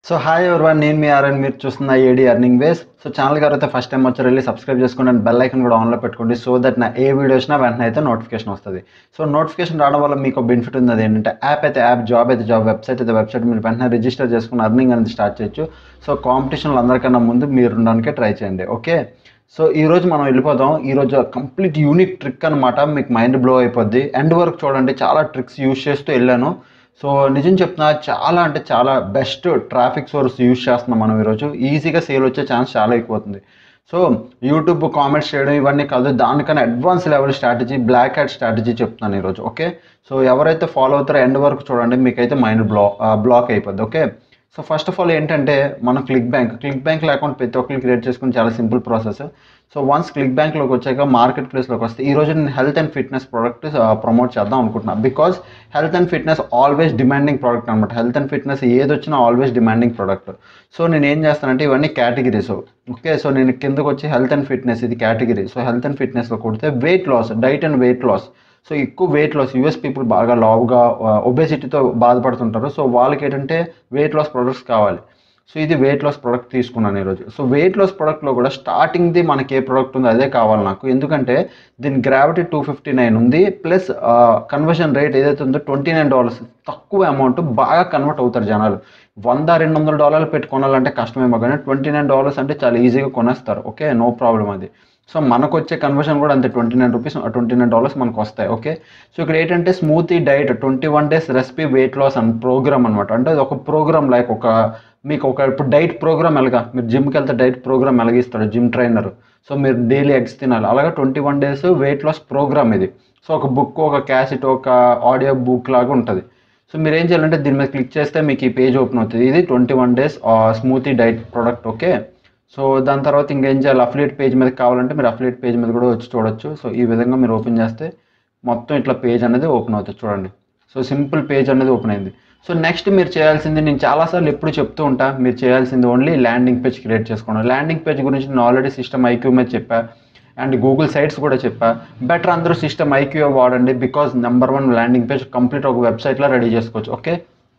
so hi everyone నేను మీ ఆర్ఎన్ మీరు చూస్తున్న AD earning ways so channel గారు అయితే ఫస్ట్ టైం వచ్చారు వెళ్ళి సబ్స్క్రైబ్ చేసుకోండి అండ్ బెల్ ఐకన్ కూడా ఆన్లో పెట్టుకోండి సో దట్ నా ఏ వీడియో వచ్చినా వెంటనే అయితే నోటిఫికేషన్ వస్తుంది సో నోటిఫికేషన్ రావడం వల్ల మీకు బెనిఫిట్ ఉంది అది ఏంటంటే యాప్ అయితే యాప్ జాబ్ అయితే జాబ్ వెబ్సైట్ అయితే వెబ్సైట్ మీరు వెంటనే రిజిస్టర్ చేసుకుని అర్నింగ్ అనేది స్టార్ట్ చేయొచ్చు సో కాంపిటీషన్లో అందరికన్నా ముందు మీరు ఉండడానికే ట్రై చేయండి ఓకే సో ఈ రోజు మనం వెళ్ళిపోదాం ఈ రోజు కంప్లీట్ యూనిక్ ట్రిక్ అనమాట మీకు మైండ్ బ్లో అయిపోద్ది ఎండ్ వరకు చూడండి చాలా ట్రిక్స్ యూజ్ చేస్తూ వెళ్ళాను సో నిజం చెప్తున్నా చాలా అంటే చాలా బెస్ట్ ట్రాఫిక్ సోర్స్ యూజ్ చేస్తున్నాం మనం ఈరోజు ఈజీగా సేల్ వచ్చే ఛాన్స్ చాలా ఎక్కువ అవుతుంది సో యూట్యూబ్ కామెంట్స్ చేయడం ఇవన్నీ కాదు దానికన్నా advance level strategy black hat strategy చెప్తున్నాను ఈరోజు ఓకే సో ఎవరైతే ఫాలో అవుతారో ఎండ్ వరకు చూడండి మీకైతే మైండ్ బ్లా బ్లాక్ అయిపోద్ది okay so first of all ఏంటంటే మనం ClickBank ClickBank account ప్రతి ఒక్కరు క్రియేట్ చేసుకుని చాలా సింపుల్ ప్రాసెస్ సో వన్స్ క్లిక్ బ్యాంక్లోకి వచ్చాక మార్కెట్ ప్లేస్లోకి వస్తే ఈ రోజు నేను health and fitness product promote చేద్దాం అనుకుంటున్నా because health and fitness always demanding product అనమాట హెల్త్ అండ్ ఫిట్నెస్ ఏది వచ్చినా ఆల్వేస్ డిమాండింగ్ ప్రోడక్ట్ సో నేను ఏం చేస్తానంటే ఇవన్నీ కేటగిరీస్ ఓకే సో నేను కిందకు వచ్చి హెల్త్ అండ్ ఫిట్నెస్ ఇది కేటగిరీ సో హెల్త్ అండ్ ఫిట్నెస్లో కొడితే weight loss diet and weight loss so ఎక్కువ వెయిట్ లాస్ యూఎస్ పీపుల్ బాగా లావుగా ఒబేసిటీతో బాధపడుతుంటారు సో వాళ్ళకి ఏంటంటే వెయిట్ లాస్ ప్రొడక్ట్స్ కావాలి సో ఇది వెయిట్ లాస్ ప్రోడక్ట్ తీసుకున్నాను ఈరోజు సో వెయిట్ లాస్ ప్రోడక్ట్లో కూడా స్టార్టింగ్ది మనకి ఏ ప్రోడక్ట్ ఉందో అదే కావాలి నాకు ఎందుకంటే దీని గ్రావిటీ టూ ఫిఫ్టీ నైన్ ఉంది ప్లస్ కన్వర్షన్ రేట్ ఏదైతే ఉందో ట్వంటీ నైన్ డాలర్స్ తక్కువ అమౌంట్ బాగా కన్వర్ట్ అవుతారు జనాలు వంద రెండు వందల డాలర్లు పెట్టి కొనాలంటే కష్టమేమో కానీ ట్వంటీ నైన్ డాలర్స్ అంటే చాలా ఈజీగా కొనేస్తారు ఓకే నో ప్రాబ్లం అది సో మనకు వచ్చే కన్వర్షన్ కూడా అంతే twenty nine rupees twenty nine dollars మనకు వస్తాయి ఓకే సో ఇక్కడ ఏంటంటే smoothie diet twenty one days recipe weight loss అని ప్రోగ్రామ్ అనమాట అంటే అది ఒక ప్రోగ్రామ్ లైక్ ఒక మీకు ఒక ఇప్పుడు డైట్ ప్రోగ్రామ్ ఎలాగా మీరు జిమ్కి వెళ్తే డైట్ ప్రోగ్రామ్ ఎలాగిస్తాడు జిమ్ ట్రైనర్ సో మీరు డైలీ ఎగ్స్ తినాలి అలాగే twenty one days weight loss program ఇది సో ఒక బుక్ ఒక క్యాసెట్ ఒక ఆడియో బుక్ లాగా ఉంటుంది సో మీరు ఏం చేయాలంటే దీని మీద క్లిక్ చేస్తే మీకు ఈ పేజ్ ఓపెన్ అవుతుంది ఇది twenty one days smoothie diet product okay so దాని తర్వాత ఇంకేం చేయాలి అఫిలియేట్ పేజ్ మీద కావాలంటే మీరు అఫిలియేట్ పేజ్ మీద కూడా వచ్చి చూడొచ్చు సో ఈ విధంగా మీరు ఓపెన్ చేస్తే మొత్తం ఇట్లా పేజ్ అనేది ఓపెన్ అవుతుంది చూడండి సో సింపుల్ పేజ్ అనేది ఓపెన్ అయింది సో నెక్స్ట్ మీరు చేయాల్సింది నేను చాలాసార్లు ఎప్పుడు చెప్తూ ఉంటా మీరు చేయాల్సింది ఓన్లీ ల్యాండింగ్ పేజ్ క్రియేట్ చేసుకోండి ల్యాండింగ్ పేజ్ గురించి నేను ఆల్రెడీ సిస్టమ్ ఐక్యూ మీద చెప్పా అండ్ గూగుల్ సైట్స్ కూడా చెప్పా బెటర్ అందరూ సిస్టమ్ ఐక్యూ వాడండి because number one landing page complete ఒక వెబ్సైట్లో రెడీ చేసుకోవచ్చు ఓకే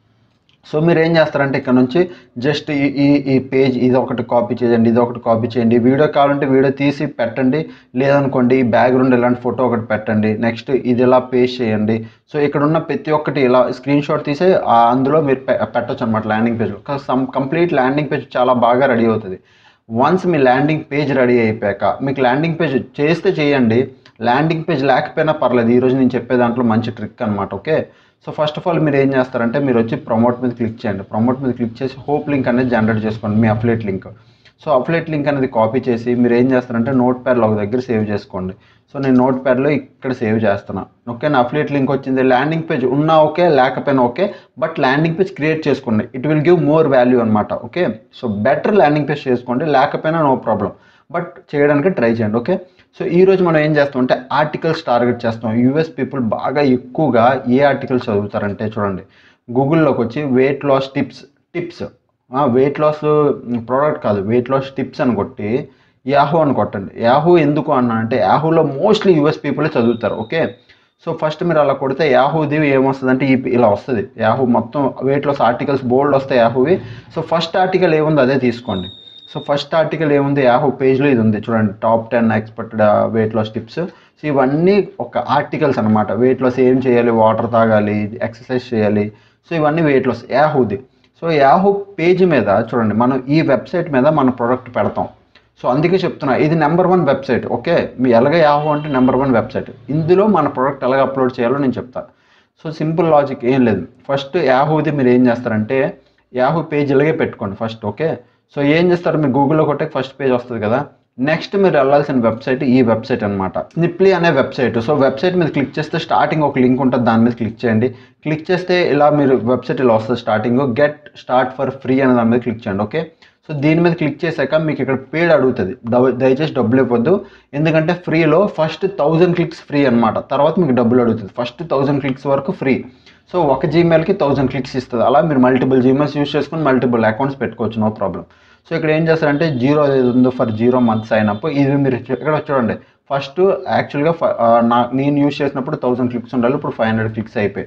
సో మీరు ఏం చేస్తారంటే ఇక్కడ నుంచి జస్ట్ ఈ ఈ ఈ పేజ్ ఇది ఒకటి కాపీ చేయండి ఇది ఒకటి కాపీ చేయండి వీడియో కావాలంటే వీడియో తీసి పెట్టండి లేదనుకోండి ఈ బ్యాక్గ్రౌండ్ ఇలాంటి ఫోటో ఒకటి పెట్టండి నెక్స్ట్ ఇది ఇలా పేస్ట్ చేయండి సో ఇక్కడ ఉన్న ప్రతి ఒక్కటి ఇలా స్క్రీన్ షాట్ తీసి ఆ అందులో మీరు పె- పెట్టొచ్చు అనమాట landing page some complete landing page చాలా బాగా రెడీ అవుతుంది వన్స్ మీ ల్యాండింగ్ పేజ్ రెడీ అయిపోయాక మీకు ల్యాండింగ్ పేజ్ చేస్తే చేయండి ల్యాండింగ్ పేజ్ లేకపోయినా పర్లేదు ఈరోజు నేను చెప్పే దాంట్లో మంచి ట్రిక్ అనమాట okay so first of all మీరు ఏం చేస్తారంటే మీరు వచ్చి ప్రమోట్ మీద క్లిక్ చేయండి ప్రమోట్ మీద క్లిక్ చేసి హోప్ లింక్ అనేది జనరేట్ చేసుకోండి మీ affiliate link so affiliate link అనేది కాపీ చేసి మీరు ఏం చేస్తారంటే నోట్ ప్యాడ్లో ఒక దగ్గర సేవ్ చేసుకోండి సో నేను నోట్ ప్యాడ్లో ఇక్కడ సేవ్ చేస్తున్నా ఓకే నా అఫ్లేట్ లింక్ వచ్చింది ల్యాండింగ్ పేజ్ ఉన్నా ఓకే లేకపోయినా okay but landing page create చేసుకోండి it will give more value అనమాట okay so better landing page చేసుకోండి లేకపోయినా నో ప్రాబ్లం బట్ చేయడానికి ట్రై చేయండి ఓకే సో ఈ రోజు మనం ఏం చేస్తాం అంటే ఆర్టికల్స్ టార్గెట్ చేస్తాం యూఎస్ పీపుల్ బాగా ఎక్కువగా ఏ ఆర్టికల్స్ చదువుతారంటే చూడండి గూగుల్లోకి వచ్చి weight loss tips tips weight loss product కాదు వెయిట్ లాస్ టిప్స్ అని కొట్టి యాహూ అని కొట్టండి యాహూ ఎందుకు అన్నా అంటే యాహూలో మోస్ట్లీ యూఎస్ పీపులే చదువుతారు ఓకే సో ఫస్ట్ మీరు అలా కొడితే యాహూది ఏమొస్తుంది ఈ ఇలా వస్తుంది యాహూ మొత్తం వెయిట్ లాస్ ఆర్టికల్స్ బోల్డ్ వస్తాయి యాహూవి సో ఫస్ట్ ఆర్టికల్ ఏముందో అదే తీసుకోండి సో ఫస్ట్ ఆర్టికల్ ఏముంది యాహూ పేజ్లో ఇది ఉంది చూడండి top ten expected weight loss tips so ఇవన్నీ ఒక ఆర్టికల్స్ అనమాట వెయిట్ లాస్ ఏం చేయాలి వాటర్ తాగాలి ఎక్సర్సైజ్ చేయాలి సో ఇవన్నీ వెయిట్ లాస్ యాహూది సో యాహూ పేజ్ మీద చూడండి మనం ఈ వెబ్సైట్ మీద మన ప్రోడక్ట్ పెడతాం సో అందుకే చెప్తున్నా ఇది నెంబర్ వన్ వెబ్సైట్ ఓకే మీ ఎలాగ యాహూ అంటే నెంబర్ వన్ వెబ్సైట్ ఇందులో మన ప్రోడక్ట్ ఎలాగ అప్లోడ్ చేయాలో నేను చెప్తా సో సింపుల్ లాజిక్ ఏం లేదు ఫస్ట్ యాహూది మీరు ఏం చేస్తారంటే యాహూ పేజ్ ఇలాగే పెట్టుకోండి ఫస్ట్ ఓకే సో ఏం చేస్తారు మీరు గూగుల్లో కొట్టే ఫస్ట్ పేజ్ వస్తుంది కదా నెక్స్ట్ మీరు వెళ్ళాల్సిన వెబ్సైట్ ఈ వెబ్సైట్ అనమాట స్నిప్లీ అనే వెబ్సైట్ సో వెబ్సైట్ మీద క్లిక్ చేస్తే స్టార్టింగ్ ఒక లింక్ ఉంటుంది దాని మీద క్లిక్ చేయండి క్లిక్ చేస్తే ఇలా మీరు వెబ్సైట్ ఇలా వస్తుంది starting get start for free అనే దాని మీద క్లిక్ చేయండి ఓకే సో దీని మీద క్లిక్ చేశాక మీకు ఇక్కడ పేడ్ అడుగుతుంది డబు- దయచేసి డబ్బులు ఇవ్వద్దు ఎందుకంటే ఫ్రీలో ఫస్ట్ థౌజండ్ క్లిక్స్ ఫ్రీ అనమాట తర్వాత మీకు డబ్బులు అడుగుతుంది ఫస్ట్ థౌజండ్ క్లిక్స్ వరకు ఫ్రీ సో ఒక జీమెయిల్కి థౌజండ్ క్లిక్స్ ఇస్తుంది అలా మీరు మల్టిపుల్ జీమెయిల్స్ యూస్ చేసుకుని మల్టిపుల్ అకౌంట్స్ పెట్టుకోవచ్చు నో ప్రాబ్లం సో ఇక్కడ ఏం చేస్తారంటే జీరో ఏది ఉందో ఫర్ జీరో మంత్స్ అయినప్పుడు ఇది మీరు చూ- ఇక్కడ చూడండి ఫస్ట్ యాక్చువల్గా నా నేను యూస్ చేసినప్పుడు థౌసండ్ క్లిక్స్ ఉండాలి ఇప్పుడు ఫైవ్ హండ్రెడ్ క్లిక్స్ అయిపోయాయి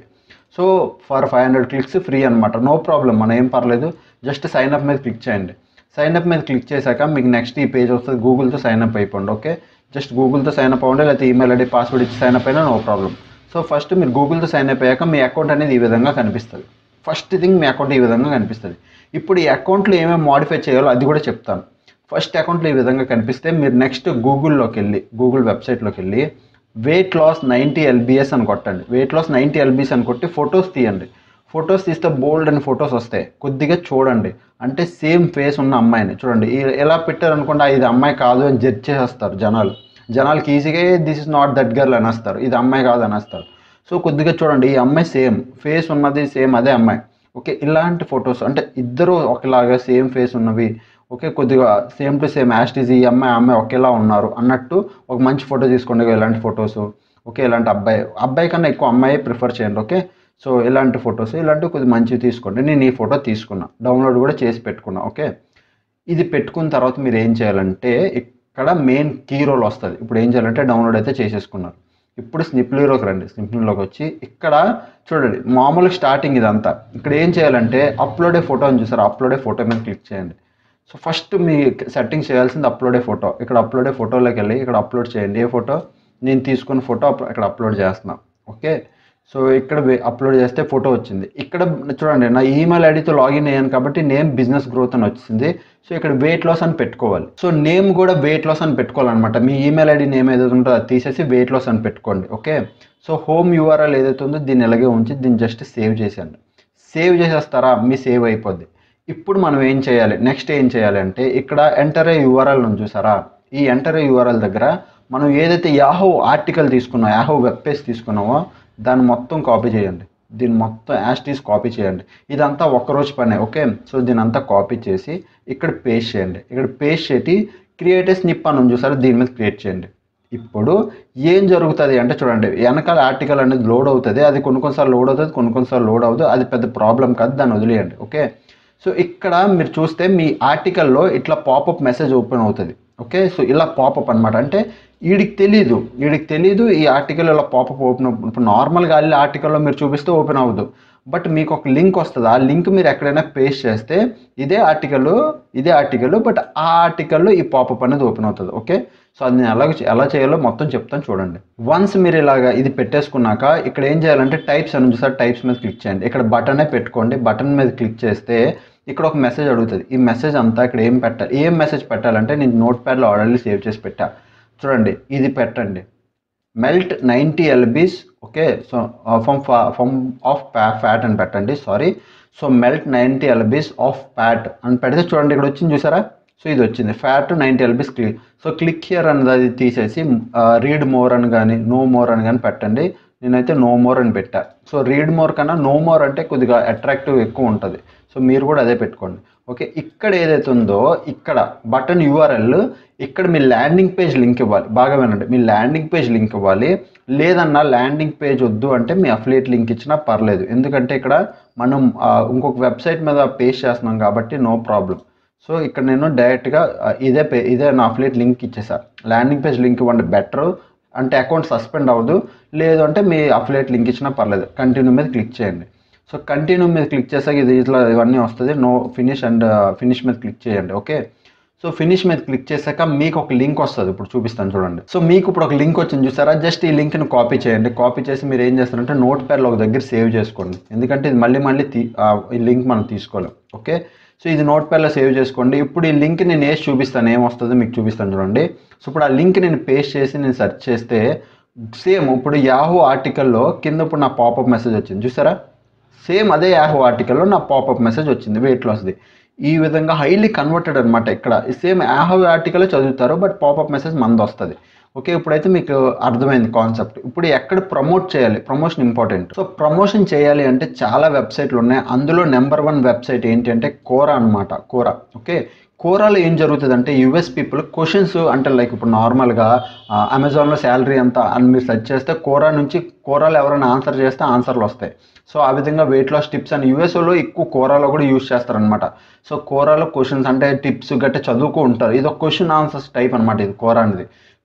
so for five hundred clicks free అనమాట నో ప్రాబ్లం మనం ఏం పర్లేదు జస్ట్ సైన్ అప్ మీద క్లిక్ చేయండి సైన్ అప్ మీద క్లిక్ చేశాక మీకు నెక్స్ట్ ఈ పేజ్ వస్తుంది గూగుల్తో సైన్ అప్ అయిపోండి ఓకే జస్ట్ గూగుల్తో సైన్ అప్ అవ్వండి లేకపోతే ఈమెయిల్ ఐడి పాస్వర్డ్ ఇచ్చి సైన్ అప్ అయినా నో ప్రాబ్లం సో ఫస్ట్ మీరు గూగుల్తో సైన్ అప్ అయ్యాక మీ అకౌంట్ అనేది ఈ విధంగా కనిపిస్తుంది ఫస్ట్ థింగ్ మీ అకౌంట్ ఈ విధంగా కనిపిస్తుంది ఇప్పుడు ఈ అకౌంట్లో ఏమేమి మాడిఫై చేయాలో అది కూడా చెప్తాను ఫస్ట్ అకౌంట్లో ఈ విధంగా కనిపిస్తే మీరు నెక్స్ట్ గూగుల్లోకి వెళ్ళి గూగుల్ వెబ్సైట్లోకి వెళ్ళి వెయిట్ లాస్ నైంటీ ఎల్బిఎస్ అని కొట్టండి వెయిట్ లాస్ నైంటీ ఎల్బిఎస్ అని కొట్టి ఫొటోస్ తీయండి ఫొటోస్ తీస్తే బోల్డ్ అని ఫొటోస్ వస్తాయి కొద్దిగా చూడండి అంటే సేమ్ ఫేస్ ఉన్న అమ్మాయిని చూడండి ఈ- ఎలా పెట్టారు అనుకుంటే ఇది అమ్మాయి కాదు అని జడ్జ్ చేసేస్తారు జనాలు జనాలకి ఈజీగా this is not that girl అనేస్తారు ఇది అమ్మాయి కాదు అనేస్తారు సో కొద్దిగా చూడండి ఈ అమ్మాయి సేమ్ ఫేస్ ఉన్నది సేమ్ అదే అమ్మాయి ఓకే ఇలాంటి ఫొటోస్ అంటే ఇద్దరు ఒకలాగా సేమ్ ఫేస్ ఉన్నవి ఓకే కొద్దిగా సేమ్ టు సేమ్ యాస్టీజ్ ఈ అమ్మాయి ఆ అమ్మాయి ఒకేలా ఉన్నారు అన్నట్టు ఒక మంచి ఫోటో తీసుకోండి ఇలాంటి ఫొటోస్ ఓకే ఇలాంటి అబ్బాయి అబ్బాయి కన్నా ఎక్కువ అమ్మాయి ప్రిఫర్ చేయండి ఓకే సో ఇలాంటి ఫొటోస్ ఇలాంటివి కొద్దిగా మంచివి తీసుకోండి నేను ఈ ఫోటో తీసుకున్నా డౌన్లోడ్ కూడా చేసి పెట్టుకున్నా ఓకే ఇది పెట్టుకున్న తర్వాత మీరు ఏం చేయాలంటే ఇక్కడ మెయిన్ కీ రోల్ వస్తుంది ఇప్పుడు ఏం చేయాలంటే డౌన్లోడ్ అయితే చేసేసుకున్నారు ఇప్పుడు స్నిప్లీలోకి రండి స్నిప్లీలోకి వచ్చి ఇక్కడ చూడండి మామూలుగా స్టార్టింగ్ ఇదంతా ఇక్కడ ఏం చేయాలంటే అప్లోడే ఫోటో అని చూసారు అప్లోడే ఫోటో మీద క్లిక్ చేయండి సో ఫస్ట్ మీ సెట్టింగ్ చేయాల్సింది అప్లోడే ఫోటో ఇక్కడ అప్లోడే ఫోటోలోకి వెళ్ళి ఇక్కడ అప్లోడ్ చేయండి ఏ ఫోటో నేను తీసుకున్న ఫోటో ఇక్కడ అప్లోడ్ చేస్తున్నా ఓకే సో ఇక్కడ అప్లోడ్ చేస్తే ఫోటో వచ్చింది ఇక్కడ చూడండి నా ఈమెయిల్ ఐడితో లాగిన్ అయ్యాను కాబట్టి నేమ్ బిజినెస్ గ్రోత్ అని వచ్చింది సో ఇక్కడ వెయిట్ లాస్ అని పెట్టుకోవాలి సో నేమ్ కూడా వెయిట్ లాస్ అని పెట్టుకోవాలన్నమాట మీ ఈమెయిల్ ఐడి నేమ్ ఏదైతే ఉంటుందో అది తీసేసి వెయిట్ లాస్ అని పెట్టుకోండి ఓకే సో హోమ్ యూఆర్ఎల్ ఏదైతే ఉందో దీన్ని ఎలాగే ఉంచి దీన్ని జస్ట్ సేవ్ చేసేయండి సేవ్ చేసేస్తారా మీ సేవ్ అయిపోద్ది ఇప్పుడు మనం ఏం చేయాలి నెక్స్ట్ ఏం చేయాలి అంటే ఇక్కడ ఎంటర్ ఏ యూఆర్ఎల్ ఉంది చూసారా ఈ ఎంటర్ ఏ యూఆర్ఎల్ దగ్గర మనం ఏదైతే యాహో ఆర్టికల్ తీసుకున్నామో యాహో వెబ్ పేజ్ తీసుకున్నామో దాన్ని మొత్తం కాపీ చేయండి దీన్ని మొత్తం యాస్టీస్ కాపీ చేయండి ఇదంతా ఒక్కరోజు పనే ఓకే సో దీని అంతా కాపీ చేసి ఇక్కడ పేస్ట్ చేయండి ఇక్కడ పేస్ట్ చేసి క్రియేట్ స్నిప్ అని ఉంది చూసారా దీని మీద క్రియేట్ చేయండి ఇప్పుడు ఏం జరుగుతుంది అంటే చూడండి వెనకాల ఆర్టికల్ అనేది లోడ్ అవుతుంది అది కొన్ని కొన్నిసార్లు లోడ్ అవుతుంది కొన్ని కొన్నిసార్లు లోడ్ అవుతుంది అది పెద్ద ప్రాబ్లం కాదు దాన్ని వదిలేయండి ఓకే సో ఇక్కడ మీరు చూస్తే మీ ఆర్టికల్లో ఇట్లా పాపప్ మెసేజ్ ఓపెన్ అవుతుంది ఓకే సో ఇలా పాపప్ అనమాట అంటే వీడికి తెలీదు వీడికి తెలీదు ఈ ఆర్టికల్ ఇలా పాపప్ ఓపెన్ ఇప్పుడు నార్మల్గా వెళ్ళి ఆర్టికల్లో మీరు చూపిస్తే ఓపెన్ అవ్వదు బట్ మీకు ఒక లింక్ వస్తుంది ఆ లింక్ మీరు ఎక్కడైనా పేస్ట్ చేస్తే ఇదే ఆర్టికల్ ఇదే ఆర్టికల్ బట్ ఆ ఆర్టికల్లో ఈ పాపప్ అనేది ఓపెన్ అవుతుంది ఓకే సో అది నేను ఎలా ఎలా చేయాలో మొత్తం చెప్తాను చూడండి వన్స్ మీరు ఇలాగా ఇది పెట్టేసుకున్నాక ఇక్కడ ఏం చేయాలంటే టైప్స్ అని చూసారు టైప్స్ మీద క్లిక్ చేయండి ఇక్కడ బటనే పెట్టుకోండి బటన్ మీద క్లిక్ చేస్తే ఇక్కడ ఒక మెసేజ్ అడుగుతుంది ఈ మెసేజ్ అంతా ఇక్కడ ఏం పెట్టాలి ఏం మెసేజ్ పెట్టాలంటే నేను నోట్ ప్యాడ్లో ఆల్రెడీ సేవ్ చేసి పెట్టా చూడండి ఇది పెట్టండి melt ninety LBs okay so from from of fat అని పెట్టండి sorry so melt ninety LBs of fat అని పెడితే చూడండి ఇక్కడ వచ్చింది చూసారా సో ఇది వచ్చింది fat ninety LBs click so click here అన్నది అది తీసేసి రీడ్ మోర్ అని కానీ నో మోర్ అని కానీ పెట్టండి నేనైతే నో మోర్ అని పెట్టా సో రీడ్ మోర్ కన్నా నో మోర్ అంటే కొద్దిగా అట్రాక్టివ్ ఎక్కువ ఉంటుంది సో మీరు కూడా అదే పెట్టుకోండి ఓకే ఇక్కడ ఏదైతే ఉందో ఇక్కడ బటన్ యూఆర్ఎల్ ఇక్కడ మీ ల్యాండింగ్ పేజ్ లింక్ ఇవ్వాలి బాగా వినండి మీ ల్యాండింగ్ పేజ్ లింక్ ఇవ్వాలి లేదన్నా ల్యాండింగ్ పేజ్ వద్దు అంటే మీ అఫిలియేట్ లింక్ ఇచ్చినా పర్లేదు ఎందుకంటే ఇక్కడ మనం ఆ, ఇంకొక వెబ్సైట్ మీద పేస్ట్ చేస్తున్నాం కాబట్టి నో ప్రాబ్లం సో ఇక్కడ నేను డైరెక్ట్గా ఆ, ఇదే పే ఇదే నా అఫిలియేట్ లింక్ ఇచ్చేసా ల్యాండింగ్ పేజ్ లింక్ ఇవ్వండి బెటర్ అంటే అకౌంట్ సస్పెండ్ అవ్వదు లేదు అంటే మీ అఫిలియేట్ లింక్ ఇచ్చినా పర్లేదు కంటిన్యూ మీద క్లిక్ చేయండి సో కంటిన్యూ మీద క్లిక్ చేసాక ఇది ఇట్లా ఇవన్నీ వస్తుంది నో ఫినిష్ అండ్ ఫినిష్ మీద క్లిక్ చేయండి ఓకే సో ఫినిష్ మీద క్లిక్ చేశాక మీకు ఒక లింక్ వస్తుంది ఇప్పుడు చూపిస్తాను చూడండి సో మీకు ఇప్పుడు ఒక లింక్ వచ్చింది చూసారా జస్ట్ ఈ లింక్ని కాపీ చేయండి కాపీ చేసి మీరు ఏం చేస్తారంటే నోట్ ప్యాడ్లో ఒక దగ్గర సేవ్ చేసుకోండి ఎందుకంటే ఇది మళ్ళీ మళ్ళీ తీ ఆ, ఈ లింక్ మనం తీసుకోలేం ఓకే సో ఇది నోట్ ప్యాడ్లో సేవ్ చేసుకోండి ఇప్పుడు ఈ లింక్ నేను వేసి చూపిస్తాను ఏమొస్తుందో మీకు చూపిస్తాను చూడండి సో ఇప్పుడు ఆ లింక్ నేను పేస్ట్ చేసి నేను సెర్చ్ చేస్తే సేమ్ ఇప్పుడు యాహూ ఆర్టికల్లో కింద ఇప్పుడు నా పాపప్ మెసేజ్ వచ్చింది చూసారా సేమ్ అదే యాహూ ఆర్టికల్లో నా పాపప్ మెసేజ్ వచ్చింది వెయిట్ లాస్ది ఈ విధంగా హైలీ కన్వర్టెడ్ అనమాట ఇక్కడ సేమ్ యాహూ ఆర్టికల్ చదువుతారు బట్ పాపప్ మెసేజ్ మంది వస్తుంది ఓకే ఇప్పుడైతే మీకు అర్థమైంది కాన్సెప్ట్ ఇప్పుడు ఎక్కడ ప్రమోట్ చేయాలి ప్రమోషన్ ఇంపార్టెంట్ సో ప్రమోషన్ చేయాలి అంటే చాలా వెబ్సైట్లు ఉన్నాయి అందులో నెంబర్ వన్ వెబ్సైట్ ఏంటి అంటే కోరా అనమాట కోరా ఓకే కోరాలో ఏం జరుగుతుంది అంటే యుఎస్ పీపుల్ క్వశ్చన్స్ అంటే లైక్ ఇప్పుడు నార్మల్గా అమెజాన్లో శాలరీ ఎంత అని మీరు సెర్చ్ చేస్తే కోరా నుంచి కోరాలో ఎవరైనా ఆన్సర్ చేస్తే ఆన్సర్లు వస్తాయి సో ఆ విధంగా వెయిట్ లాస్ టిప్స్ అని యూఎస్ఓలో ఎక్కువ కోరాలో కూడా యూజ్ చేస్తారనమాట సో కోరాలో క్వశ్చన్స్ అంటే టిప్స్ గట్రా చదువుకూ ఉంటారు ఇది ఒక క్వశ్చన్ ఆన్సర్స్ టైప్ అనమాట ఇది కోరా అనేది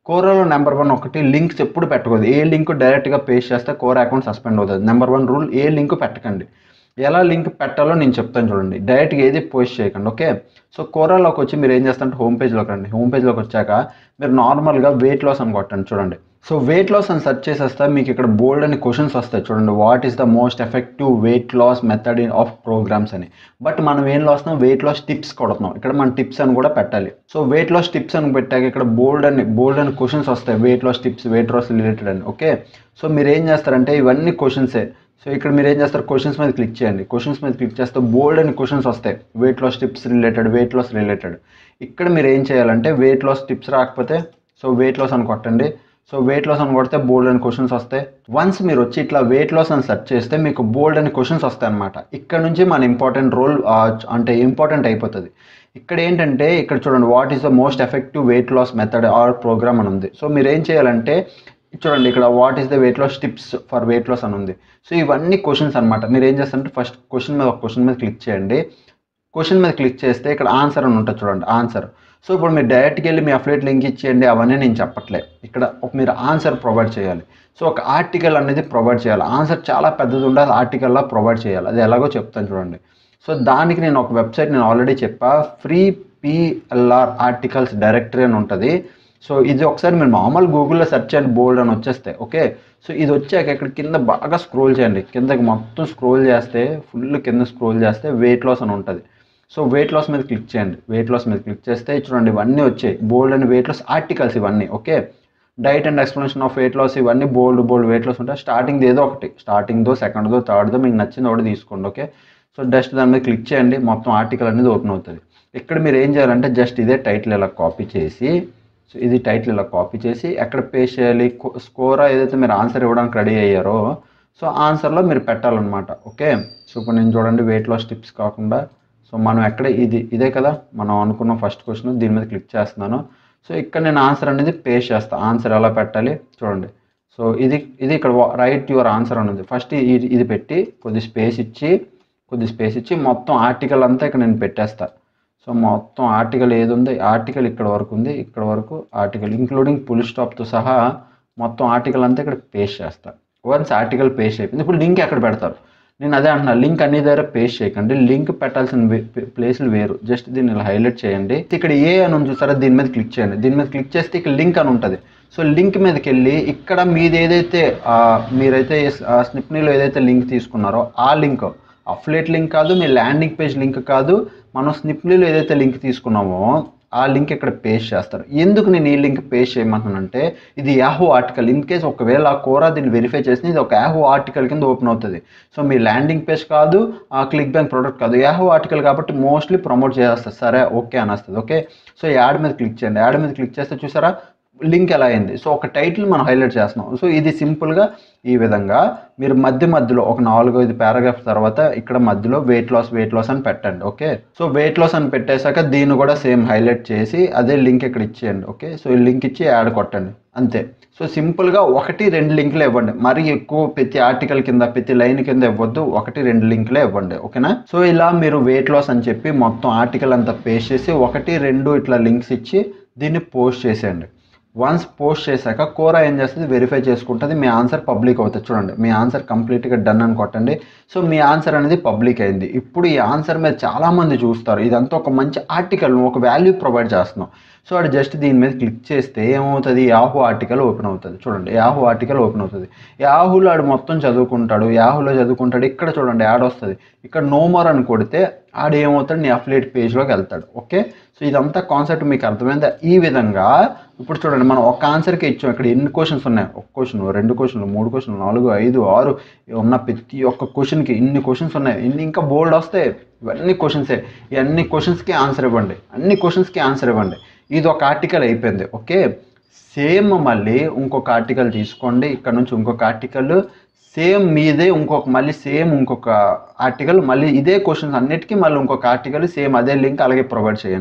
కోరాలో నెంబర్ వన్ ఒకటి లింక్స్ ఎప్పుడు పెట్టకూడదు ఏ లింక్ డైరెక్ట్గా పేస్ట్ చేస్తే కోరా అకౌంట్ సస్పెండ్ అవుతుంది నెంబర్ వన్ రూల్ ఏ లింక్ పెట్టకండి ఎలా లింక్ పెట్టాలో నేను చెప్తాను చూడండి డైరెక్ట్గా ఏది పోస్ట్ చేయకండి ఓకే సో కోరాలోకి వచ్చి మీరు ఏం చేస్తారంటే హోమ్ పేజ్లోకి రండి హోమ్ పేజ్లోకి వచ్చాక మీరు నార్మల్గా వెయిట్ లాస్ అని కొట్టండి చూడండి సో వెయిట్ లాస్ అని సెర్చ్ చేసేస్తే మీకు ఇక్కడ బోల్డ్ అని క్వశ్చన్స్ వస్తాయి చూడండి what is the most effective weight loss method in of programs అని బట్ మనం ఏం లాస్తున్నాం వెయిట్ లాస్ టిప్స్ కొడుతున్నాం ఇక్కడ మన టిప్స్ అని కూడా పెట్టాలి సో వెయిట్ లాస్ టిప్స్ అని పెట్టాక ఇక్కడ బోల్డ్ అని బోల్డ్ అని క్వశ్చన్స్ వస్తాయి weight loss tips weight loss related అని ఓకే సో మీరు ఏం చేస్తారంటే ఇవన్నీ క్వశ్చన్సే సో ఇక్కడ మీరు ఏం చేస్తారు క్వశ్చన్స్ మీద క్లిక్ చేయండి క్వశ్చన్స్ మీద క్లిక్ చేస్తే బోల్డ్ అని క్వశ్చన్స్ వస్తాయి weight loss tips related weight loss related ఇక్కడ మీరు ఏం చేయాలంటే వెయిట్ లాస్ టిప్స్ రాకపోతే సో వెయిట్ లాస్ అని కొట్టండి సో వెయిట్ లాస్ అని కొడితే బోల్డ్ అని క్వశ్చన్స్ వస్తాయి వన్స్ మీరు వచ్చి ఇట్లా వెయిట్ లాస్ అని సెర్చ్ చేస్తే మీకు బోల్డ్ అని క్వశ్చన్స్ వస్తాయి అనమాట ఇక్కడ నుంచి మన ఇంపార్టెంట్ రోల్ అంటే ఇంపార్టెంట్ అయిపోతుంది ఇక్కడ ఏంటంటే ఇక్కడ చూడండి what is the most effective weight loss method or program అని ఉంది సో మీరు ఏం చేయాలంటే చూడండి ఇక్కడ what is the weight loss tips for weight loss అని ఉంది సో ఇవన్నీ క్వశ్చన్స్ అనమాట మీరు ఏం చేస్తారంటే ఫస్ట్ క్వశ్చన్ మీద ఒక క్వశ్చన్ మీద క్లిక్ చేయండి క్వశ్చన్ మీద క్లిక్ చేస్తే ఇక్కడ ఆన్సర్ అని ఉంటుంది చూడండి ఆన్సర్ సో ఇప్పుడు మీరు డైరెక్ట్కి వెళ్ళి మీ అఫ్లేట్ లింక్ ఇచ్చేయండి అవన్నీ నేను చెప్పట్లే ఇక్కడ ఒక మీరు ఆన్సర్ ప్రొవైడ్ చేయాలి సో ఒక ఆర్టికల్ అనేది ప్రొవైడ్ చేయాలి ఆన్సర్ చాలా పెద్దది ఉండాలి ఆర్టికల్లా ప్రొవైడ్ చేయాలి అది ఎలాగో చెప్తాను చూడండి సో దానికి నేను ఒక వెబ్సైట్ నేను ఆల్రెడీ చెప్పా ఫ్రీ పిఎల్ఆర్ ఆర్టికల్స్ డైరెక్టరీ అని ఉంటుంది సో ఇది ఒకసారి మీరు మామూలు గూగుల్లో సెర్చ్ చేయండి బోల్డ్ అని వచ్చేస్తాయి ఓకే సో ఇది వచ్చాక ఇక్కడ కింద బాగా స్క్రోల్ చేయండి కిందకి మొత్తం స్క్రోల్ చేస్తే ఫుల్ కింద స్క్రోల్ చేస్తే వెయిట్ లాస్ అని ఉంటుంది సో వెయిట్ లాస్ మీద క్లిక్ చేయండి వెయిట్ లాస్ మీద క్లిక్ చేస్తే చూడండి ఇవన్నీ వచ్చాయి bold and weight loss articles ఇవన్నీ okay diet and explanation of weight loss ఇవన్నీ బోల్డ్ బోల్డ్ వెయిట్ లాస్ ఉంటాయి స్టార్టింగ్ ఏదో ఒకటి స్టార్టింగ్దో సెకండ్దో థర్డ్దో మీకు నచ్చింది ఒకటి తీసుకోండి ఓకే సో జస్ట్ దాని మీద క్లిక్ చేయండి మొత్తం ఆర్టికల్ అనేది ఓపెన్ అవుతుంది ఇక్కడ మీరు ఏం చేయాలంటే జస్ట్ ఇదే టైటిల్ ఇలా కాపీ చేసి సో ఇది టైటిల్ ఇలా కాపీ చేసి ఎక్కడ పేస్ట్ చేయాలి స్కోరా ఏదైతే మీరు ఆన్సర్ ఇవ్వడానికి రెడీ అయ్యారో సో ఆన్సర్లో మీరు పెట్టాలన్నమాట ఓకే సో ఇప్పుడు నేను చూడండి వెయిట్ లాస్ టిప్స్ కాకుండా సో మనం ఎక్కడ ఇది ఇదే కదా మనం అనుకున్న ఫస్ట్ క్వశ్చన్ దీని మీద క్లిక్ చేస్తున్నాను సో ఇక్కడ నేను ఆన్సర్ అనేది పేస్ట్ చేస్తాను ఆన్సర్ ఎలా పెట్టాలి చూడండి సో ఇది ఇది ఇక్కడ రైట్ యువర్ ఆన్సర్ అని ఉంది ఫస్ట్ ఇది ఇది పెట్టి కొద్ది స్పేస్ ఇచ్చి కొద్ది స్పేస్ ఇచ్చి మొత్తం ఆర్టికల్ అంతా ఇక్కడ నేను పెట్టేస్తా సో మొత్తం ఆర్టికల్ ఏది ఉంది ఆర్టికల్ ఇక్కడ వరకు ఉంది ఇక్కడ వరకు ఆర్టికల్ ఇంక్లూడింగ్ పుల్ స్టాప్తో సహా మొత్తం ఆర్టికల్ అంతా ఇక్కడ పేస్ట్ చేస్తా వన్స్ ఆర్టికల్ పేస్ట్ అయిపోయింది ఇప్పుడు లింక్ ఎక్కడ పెడతారు నేను అదే అంటున్నా లింక్ అన్ని దగ్గర పేస్ట్ చేయకండి లింక్ పెట్టాల్సిన ప్లేస్లు వేరు జస్ట్ దీన్ని ఇలా హైలైట్ చేయండి ఇక్కడ ఏ అని ఉంది చూసారా దీని మీద క్లిక్ చేయండి దీని మీద క్లిక్ చేస్తే ఇక్కడ లింక్ అని ఉంటుంది సో లింక్ మీదకి వెళ్ళి ఇక్కడ మీది ఏదైతే ఆ, మీరైతే స్నిప్నీలో ఏదైతే లింక్ తీసుకున్నారో ఆ లింక్ అఫ్లేట్ లింక్ కాదు మీ ల్యాండింగ్ పేజ్ లింక్ కాదు మనం స్నిప్నీలో ఏదైతే లింక్ తీసుకున్నామో ఆ లింక్ ఇక్కడ పేస్ట్ చేస్తారు ఎందుకు నేను ఈ లింక్ పేస్ట్ చేయమంటున్నానంటే ఇది యాహూ ఆర్టికల్ ఇన్ కేస్ ఒకవేళ ఆ కోరా దీన్ని వెరిఫై చేసి ఇది ఒక యాహూ ఆర్టికల్ కింద ఓపెన్ అవుతుంది సో మీ ల్యాండింగ్ పేజ్ కాదు ఆ క్లిక్ బ్యాంక్ ప్రోడక్ట్ కాదు యాహూ ఆర్టికల్ కాబట్టి మోస్ట్లీ ప్రమోట్ చేస్తారు సరే ఓకే అనేస్తుంది ఓకే సో యాడ్ మీద క్లిక్ చేయండి యాడ్ మీద క్లిక్ చేస్తే చూసారా లింక్ ఎలా అయింది సో ఒక టైటిల్ మనం హైలైట్ చేస్తున్నాం సో ఇది సింపుల్గా ఈ విధంగా మీరు మధ్య మధ్యలో ఒక నాలుగు ఐదు పారాగ్రాఫ్ తర్వాత ఇక్కడ మధ్యలో వెయిట్ లాస్ వెయిట్ లాస్ అని పెట్టండి ఓకే సో వెయిట్ లాస్ అని పెట్టేశాక దీన్ని కూడా సేమ్ హైలైట్ చేసి అదే లింక్ ఇక్కడ ఇచ్చేయండి ఓకే సో ఈ లింక్ ఇచ్చి యాడ్ కొట్టండి అంతే సో సింపుల్గా ఒకటి రెండు లింకులు ఇవ్వండి మరి ఎక్కువ ప్రతి ఆర్టికల్ కింద ప్రతి లైన్ కింద ఇవ్వద్దు ఒకటి రెండు లింకులే ఇవ్వండి ఓకేనా సో ఇలా మీరు వెయిట్ లాస్ అని చెప్పి మొత్తం ఆర్టికల్ అంతా పేస్ట్ చేసి ఒకటి రెండు ఇట్లా లింక్స్ ఇచ్చి దీన్ని పోస్ట్ చేసేయండి వన్స్ పోస్ట్ చేశాక కోరా ఏం చేస్తుంది వెరిఫై చేసుకుంటుంది మీ ఆన్సర్ పబ్లిక్ అవుతుంది చూడండి మీ ఆన్సర్ కంప్లీట్గా డన్ అని కొట్టండి సో మీ ఆన్సర్ అనేది పబ్లిక్ అయింది ఇప్పుడు ఈ ఆన్సర్ మీద చాలామంది చూస్తారు ఇదంతా ఒక మంచి ఆర్టికల్ ఒక వాల్యూ ప్రొవైడ్ చేస్తున్నాం సో అది జస్ట్ దీని మీద క్లిక్ చేస్తే ఏమవుతుంది యాహూ ఆర్టికల్ ఓపెన్ అవుతుంది చూడండి యాహూ ఆర్టికల్ ఓపెన్ అవుతుంది యాహూలో ఆడు మొత్తం చదువుకుంటాడు యాహూలో చదువుకుంటాడు ఇక్కడ చూడండి యాడ్ వస్తుంది ఇక్కడ నో మోర్ అని కొడితే ఆడు ఏమవుతాడు నీ అఫ్లేట్ పేజ్లోకి వెళ్తాడు ఓకే సో ఇదంతా కాన్సెప్ట్ మీకు అర్థమైందా ఈ విధంగా ఇప్పుడు చూడండి మనం ఒక ఆన్సర్కి ఇచ్చాం ఇక్కడ ఎన్ని క్వశ్చన్స్ ఉన్నాయి ఒక క్వశ్చన్ రెండు క్వశ్చన్లు మూడు క్వశ్చన్లు నాలుగు ఐదు ఆరు ఉన్న ప్రతి ఒక్క క్వశ్చన్కి ఇన్ని క్వశ్చన్స్ ఉన్నాయి ఇన్ని ఇంకా బోల్డ్ వస్తాయి ఇవన్నీ క్వశ్చన్సే ఈ అన్ని క్వశ్చన్స్కి ఆన్సర్ ఇవ్వండి అన్ని క్వశ్చన్స్కి ఆన్సర్ ఇవ్వండి ఇది ఒక ఆర్టికల్ అయిపోయింది ఓకే సేమ్ మళ్ళీ ఇంకొక ఆర్టికల్ తీసుకోండి ఇక్కడ నుంచి ఇంకొక ఆర్టికల్ సేమ్ మీదే ఇంకొక మళ్ళీ సేమ్ ఇంకొక ఆర్టికల్ మళ్ళీ ఇదే క్వశ్చన్స్ అన్నిటికీ మళ్ళీ ఇంకొక ఆర్టికల్ సేమ్ అదే లింక్ అలాగే ప్రొవైడ్ చేయండి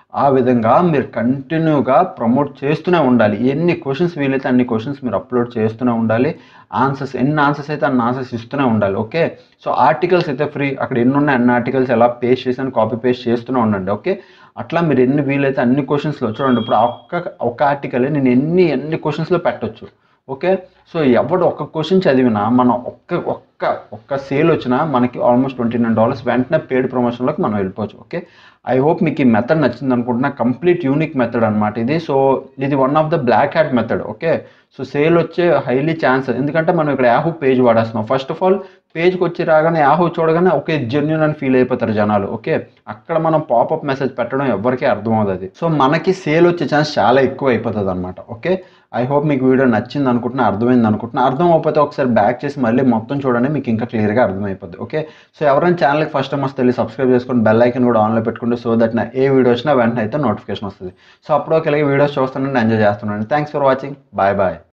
ఆ విధంగా మీరు కంటిన్యూగా ప్రమోట్ చేస్తూనే ఉండాలి ఎన్ని క్వశ్చన్స్ వీలైతే అన్ని క్వశ్చన్స్ మీరు అప్లోడ్ చేస్తూనే ఉండాలి ఆన్సర్స్ ఎన్ని ఆన్సర్స్ అయితే అన్ని ఆన్సర్స్ ఇస్తూనే ఉండాలి ఓకే సో ఆర్టికల్స్ అయితే ఫ్రీ అక్కడ ఎన్ని ఉన్నాయి అన్ని ఆర్టికల్స్ ఎలా పేస్ట్ చేసాను కాపీ పేస్ట్ చేస్తూనే ఉండండి ఓకే అట్లా మీరు ఎన్ని వీలైతే అన్ని క్వశ్చన్స్లో చూడండి ఇప్పుడు ఆ ఒక్క ఒక ఆర్టికల్ నేను ఎన్ని ఎన్ని క్వశ్చన్స్లో పెట్టొచ్చు ఓకే సో ఎవడు ఒక్క క్వశ్చన్ చదివినా మనం ఒక్క ఒక్క ఒక్క సేల్ వచ్చినా మనకి ఆల్మోస్ట్ ట్వంటీ నైన్ డాలర్స్ వెంటనే పెయిడ్ ప్రమోషన్లోకి మనం వెళ్ళిపోవచ్చు ఓకే ఐ హోప్ మీకు ఈ మెథడ్ నచ్చింది అనుకుంటున్నా కంప్లీట్ యూనిక్ మెథడ్ అనమాట ఇది సో ఇది one of the black hat method okay so sale వచ్చే హైలీ ఛాన్స్ ఎందుకంటే మనం ఇక్కడ యాహూ పేజ్ వాడేస్తున్నాం ఫస్ట్ ఆఫ్ ఆల్ పేజ్కి వచ్చి రాగానే యాహూ చూడగానే ఓకే జెన్యున్ అని ఫీల్ అయిపోతారు జనాలు ఓకే అక్కడ మనం పాపప్ మెసేజ్ పెట్టడం ఎవరికీ అర్థం అవుతుంది సో మనకి సేల్ వచ్చే ఛాన్స్ చాలా ఎక్కువ అయిపోతుంది అనమాట ఓకే ఐ హోప్ మీకు వీడియో నచ్చింది అనుకుంటున్నా అర్థమైంది అనుకుంటున్నా అర్థం అవ్వకపోతే ఒకసారి బ్యాక్ చేసి మళ్ళీ మొత్తం చూడండి మీకు ఇంకా క్లియర్గా అర్థమైపోద్ది ఓకే సో ఎవరైనా ఛానల్కి ఫస్ట్ టైం వస్తే వెళ్ళి సబ్స్క్రైబ్ చేసుకొని బెల్ ఐకన్ కూడా ఆన్లో పెట్టుకుంటే సో దట్ నా ఏ వీడియో వచ్చినా వెంటనే అయితే నోటిఫికేషన్ వస్తుంది సో అప్పుడు ఒక వీడియోస్ చూస్తానండి ఎంజాయ్ చేస్తున్నాను thanks for watching bye bye